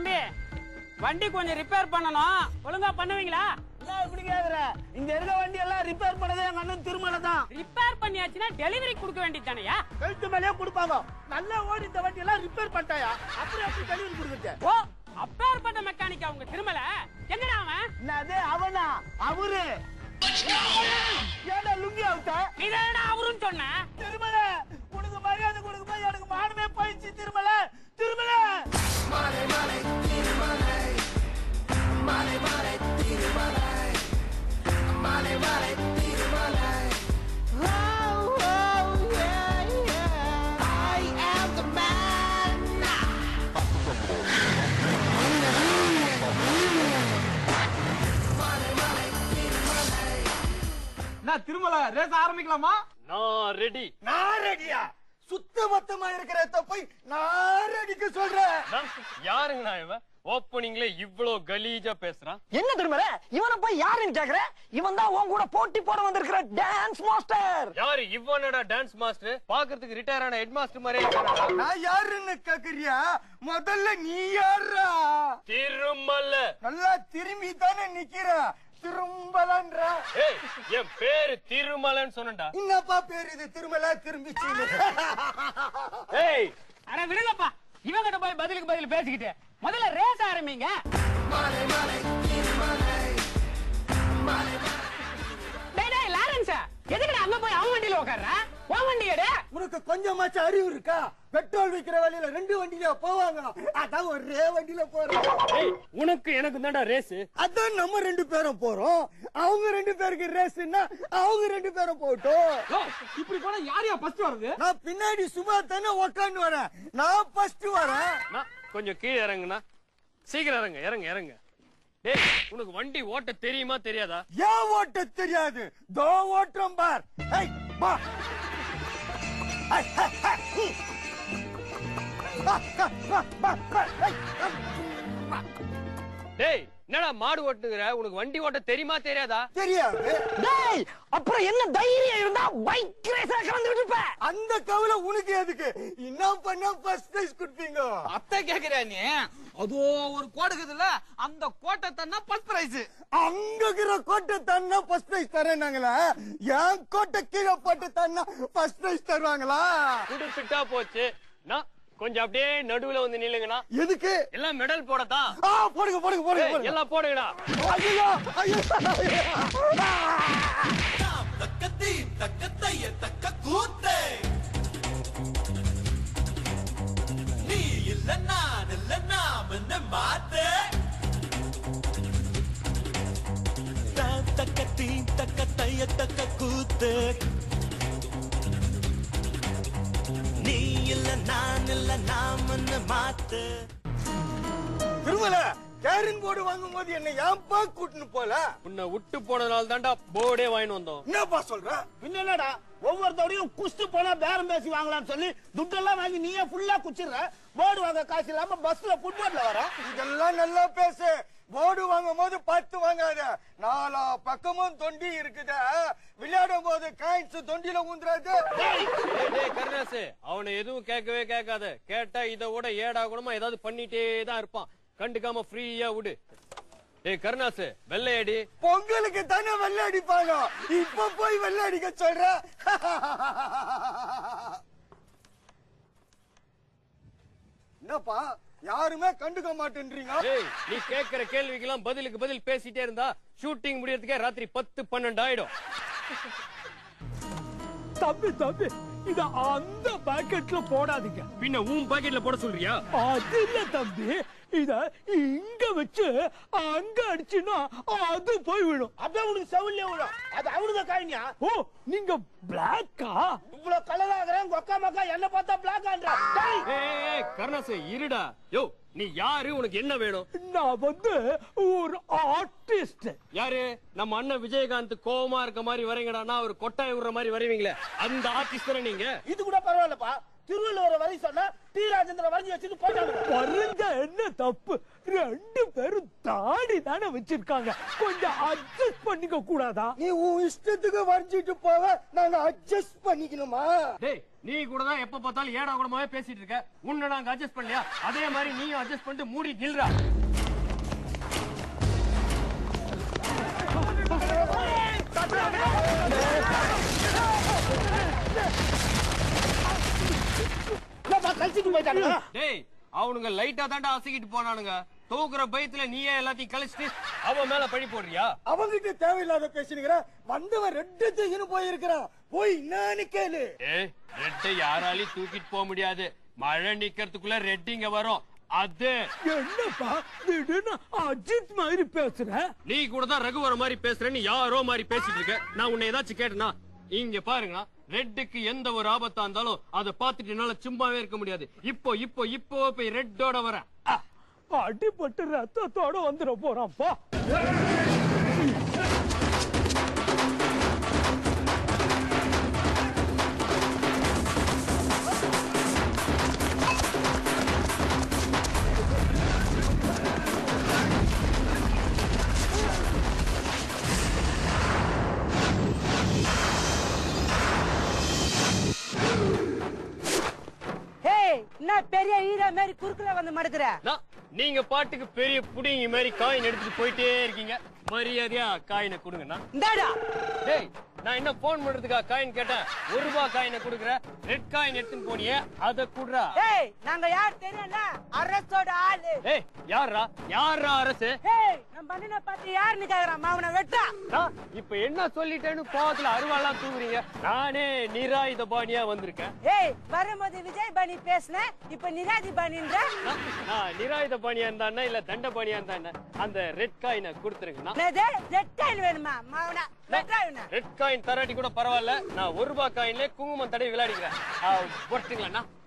தம்பி வண்டி கொஞ்சம் ரிப்பேர் பண்ணணும் ஒழுங்கா பண்ணுவீங்களா என்ன இப்படி கேக்குற இங்க இருக்க வண்டி எல்லாம் ரிப்பேர் பண்ணதே எங்க அண்ணன் திருமலை தான் ரிப்பேர் பண்ணியாச்சுன்னா டெலிவரி கொடுக்க வேண்டியதானயா கழுத்து மேலேயே கொடுப்பாங்க நல்லா ஓடி இந்த வண்டி எல்லாம் ரிப்பேர் பண்ணிட்டாயா அப்புறம் எப்படி டெலிவரி கொடுக்குறது ஓ அப்பேற்பட்ட மெக்கானிக் அவங்க திருமல எங்கடா அவன் என்னது அவனா அவரு ஏடா லுங்கி அவுத்த நீ அவருன்னு சொன்ன திருமல உனக்கு மரியாதை கொடுக்கும்போது எனக்கு மானமே போயிடுச்சு திருமல திருமல நான் திருமலை ரேஸ் ஆரம்பிக்கலாமா நான் ரெடி நான் ரெடியா சுத்த மொத்தமா இருக்கிற போய் நான் ரெடிக்கு சொல்றேன் யாருங்க நான் இவன் ஓப்பனிங்ல இவ்ளோ கலீஜா பேசுறான் என்ன திருமல இவனை போய் யாருன்னு கேக்குற இவன் தான் உன் கூட போட்டி போட வந்திருக்கிற டான்ஸ் மாஸ்டர் யாரு இவனடா டான்ஸ் மாஸ்டர் பாக்குறதுக்கு ரிட்டையர் ஆன ஹெட் மாஸ்டர் மாதிரியே இருக்கானடா. நான் யாருன்னு கேக்குறியா முதல்ல நீ யாரா திருமல நல்லா திரும்பி தானே நிக்கிற திரும்பலன்ற ஏய் என் பேரு திருமலன்னு சொன்னடா என்னப்பா பேர் இது திருமல திரும்பிச்சு ஏய் அட விடுங்கப்பா இவங்கிட்ட போய் பதிலுக்கு பதில் பேசிக்கிட்டு முதல்ல ரேஸ் ஆரம்பிங்க டேய் டேய் லாரன்ஸ் எதுக்குடா அங்க போய் அவன் வண்டியில உட்கார்ற உன் வண்டி எடு உனக்கு கொஞ்சமாச்சும் அறிவு இருக்கா பெட்ரோல் விக்கிற வழியில ரெண்டு வண்டியில போவாங்க அதான் ஒரே வண்டியில போறோம் ஏய் உனக்கு எனக்கு தான்டா ரேஸ் அதான் நம்ம ரெண்டு பேரும் போறோம் அவங்க ரெண்டு பேருக்கு ரேஸ்னா அவங்க ரெண்டு பேரும் போட்டோம் இப்படி போனா யார் யார் ஃபர்ஸ்ட் வருது நான் பின்னாடி சும்மா தானே உக்காந்து வரேன் நான் ஃபர்ஸ்ட் வரேன் நான் கொஞ்சம் கீழே இறங்குனா சீக்கிரம் இறங்க இறங்க இறங்க டேய் உனக்கு வண்டி ஓட்ட தெரியுமா தெரியாதா ஏன் ஓட்ட தெரியாது தோ ஓட்டம் பார் ஏய், வா. ஏய், ஏய், ஏய், ம். வா, வா, வா, வா, வா, ஏய், வா. டேய் என்னடா மாடு ஓட்டுங்கிற உனக்கு வண்டி ஓட்ட தெரியுமா தெரியாதா தெரியாது டேய் அப்புறம் என்ன தைரியம் இருந்தா பைக் ரேஸ்ல கலந்துட்டு இருப்ப அந்த கவலை உனக்கு எதுக்கு என்ன பண்ணா ஃபர்ஸ்ட் பிரைஸ் கொடுப்பீங்க அத்தை கேக்குறியா நீ அதோ ஒரு கோடு இருக்குதுல்ல அந்த கோட்டை தன்னா ஃபர்ஸ்ட் பிரைஸ் அங்க இருக்கிற கோட்டை தன்னா ஃபர்ஸ்ட் பிரைஸ் தரேனாங்களா என் கோட்டை கீழே போட்டு தன்னா ஃபர்ஸ்ட் பிரைஸ் தருவாங்களா குடுத்துட்டா போச்சு நான் கொஞ்சம் அப்படியே நடுவுல வந்து நில்லுங்கண்ணா எதுக்கு எல்லாம் மெடல் போடத்தான் ஆ போடுங்க போடுங்க போடுங்க ஏய், போடுங்க எல்லாம் போடுங்கடா ஐயோ ஐயோ திருமல கேரின் போர்டு வாங்கும் போது என்ன ஏன்பா கூட்டின்னு போல உன்னை விட்டு போனதுனால தான்டா போர்டே வாங்கிட்டு வந்தோம் என்னப்பா சொல்ற பின்ன என்னடா ஒவ்வொருத்தோடையும் குஸ்து போனா பேரம் பேசி வாங்கலாம்னு சொல்லி துட்டெல்லாம் வாங்கி நீயே ஃபுல்லா குச்சிடுற போர்டு வாங்க காசு இல்லாம பஸ்ல ஃபுட்போர்ட்ல வர இதெல்லாம் நல்லா பேசு போர்டு வாங்கும் போது பார்த்து வாங்காத நாலா பக்கமும் தொண்டி இருக்குது விளையாடும் போது காயின்ஸ் தொண்டில ஊந்துறாது டேய் டேய் கருணாசு அவனை எதுவும் கேட்கவே கேட்காத கேட்டா இதை விட ஏடா கூடமா ஏதாவது பண்ணிட்டே தான் இருப்பான் கண்டுக்காம ஃப்ரீயா விடு டேய் கருணாசு வெள்ளையடி பொங்கலுக்கு தானே வெள்ளை அடிப்பாங்க இப்ப போய் வெள்ளை அடிக்க சொல்ற என்னப்பா யாருமே கண்டுக்க மாட்டேன்றீங்க டேய் நீ கேக்குற கேள்விக்கெல்லாம் பதிலுக்கு பதில் பேசிட்டே இருந்தா ஷூட்டிங் முடியறதுக்கே ராத்திரி பத்து பன்னெண்டு ஆயிடும் தம்பி தம்பி இத அந்த பாக்கெட்ல போடாதீங்க பின்ன உன் பாக்கெட்ல போட சொல்றியா அது இல்ல தம்பி இத இங்க வச்சு அங்க அடிச்சுன்னா அது போய் விடும் அப்படியே உனக்கு செவிலே விடும் அது அவனுக்கு காயினியா ஓ நீங்க பிளாக்கா இவ்வளவு கலர் ஆகுறேன் கொக்கா மக்கா என்ன பார்த்தா பிளாக் ஆன்றா டேய் ஏய் கருணாசு இருடா யோ நீ யாரு உனக்கு என்ன வேணும் நான் வந்து ஒரு ஆர்டிஸ்ட் யாரு நம்ம அண்ணன் விஜயகாந்த் கோவமா இருக்க மாதிரி வரீங்கடானா அவர் கொட்டாய் விடுற மாதிரி வருவீங்களே அந்த ஆர்டிஸ்ட் தானே நீங்க இது கூட பரவாயில்லப்பா திருவள்ளுவரை வரை சொன்னா டி ராஜேந்திர வரைஞ்சி வச்சுட்டு போயிட்டாங்க வரைஞ்சா என்ன தப்பு ரெண்டு பேரும் தாடி தானே வச்சிருக்காங்க கொஞ்சம் அட்ஜஸ்ட் பண்ணிக்க கூடாதா நீ உன் இஷ்டத்துக்கு வரைஞ்சிட்டு போவ நாங்க அட்ஜஸ்ட் பண்ணிக்கணுமா டேய் நீ கூட தான் எப்ப பார்த்தாலும் ஏடா கூடமாவே பேசிட்டு இருக்க உன்னை நாங்க அட்ஜஸ்ட் பண்ணலையா அதே மாதிரி நீயும் அட்ஜஸ்ட் பண்ணிட்டு மூடி நில்றா என்னப்பா கழிச்சிட்டு போயிட்டாங்க டேய் அவனுங்க லைட்டா தாண்டா அசைக்கிட்டு போனானுங்க தூக்குற பயத்துல நீயே எல்லாத்தையும் கழிச்சிட்டு அவன் மேல பழி போடுறியா அவங்கிட்ட தேவையில்லாத பேசினுக்கிற வந்தவன் ரெட்டு தூக்கின்னு போயிருக்கிறான் போய் என்னன்னு கேளு ஏய் ரெட்டை யாராலையும் தூக்கிட்டு போக முடியாது மழை நிக்கிறதுக்குள்ள ரெட் இங்க வரும் அது என்னப்பா திடீர்னு அஜித் மாதிரி பேசுற நீ கூட தான் ரகுவர மாதிரி பேசுறேன்னு யாரோ மாதிரி பேசிட்டு இருக்க நான் உன்னை ஏதாச்சும் கேட்டனா இங்க பாருங்க ரெட்டுக்கு எந்த ஒரு ஆபத்தா இருந்தாலும் அதை பார்த்துட்டு என்னால சும்மாவே இருக்க முடியாது இப்போ இப்போ இப்போ போய் ரெட்டோட வரேன் அடிபட்டு ரத்தத்தோட வந்துட போறான்ப்பா ஏய் என்ன பெரிய ஹீரோ மாதிரி குறுக்குல வந்து மடுக்குற நான், நீங்க பாட்டுக்கு பெரிய புடிங்க மாதிரி காயின் எடுத்துட்டு போயிட்டே இருக்கீங்க மரியாதையா காயினை கொடுங்கண்ணா இந்தாடா டேய் நான் என்ன போன் பண்றதுக்கா காயின் கேட்டேன் ஒரு ரூபாய் காயினை கொடுக்குற ரெட் காயின் எடுத்துன்னு போனியே அதை குடுறா ஏய் நாங்க யார் தெரியல அரசோட ஆளு ஏய் யாரா யாரா அரசு ஏய் நம்ம பண்ணின பார்த்து யாருன்னு கேக்குறான் மாவன வெட்டா நான் இப்ப என்ன சொல்லிட்டேன்னு கோவத்துல அருவாள்லாம் தூங்குறீங்க நானே நிராயுத பாணியா வந்திருக்கேன் ஏய் வரும்போது விஜய் பாணி பேசுன இப்ப நிராதி பாணின்ற நான் நான் நிராயுத பாணியா இருந்தா இல்ல தண்ட பாணியா இருந்தா அந்த ரெட் காயினை கொடுத்துருங்கண்ணா என்னது ரெட் காயின் வேணுமா மாவன வெட்டா இவனை. ரெட் காயின் தராட்டி கூட பரவாயில்ல நான் ஒரு ரூபாய் காயின்ல குங்குமம் தடவி விளையாடிக்கிறேன் போட்டுங்களா